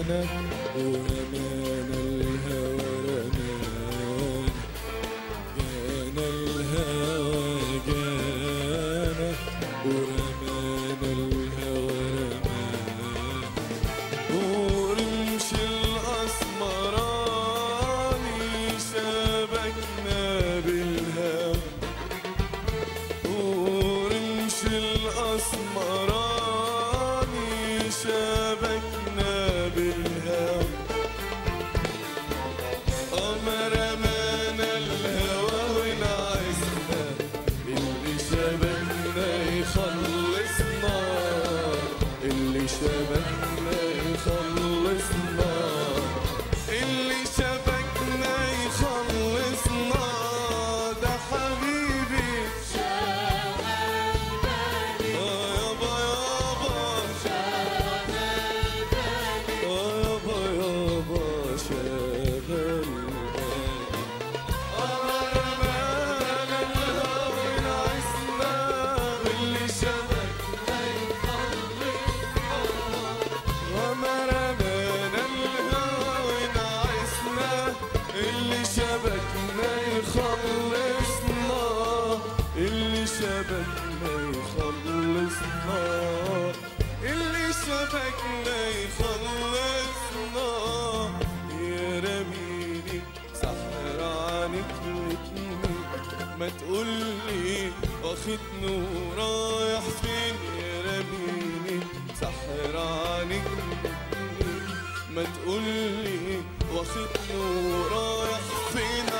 رمانا ورمانا الهوى رمانا جانا الهوى جانا ورمانا الهوى رمانا ورمش الأسمراني شبكنا بالهوى ورمش الأسمراني شبكنا بالهوى أما رمانا الهوى ونعسنا اللي شبكنا يخلصنا اللي شبكنا يخلصنا اللي شبكنا يخلصنا ده حبيبي آه يابا يابا آه يابا يابا شغل بالي أما رمانا الهوى ونعسنا اللي شبكنا وما رمانا الهوى ونعسنا اللي شبكنا يخلصنا اللي شبكنا يخلصنا اللي شبكنا يخلصنا يا رميني سحر عنك ما تقولي واخدني ورايح فين يا رميني سحر عنك ما تقولي واخدني ورايح فين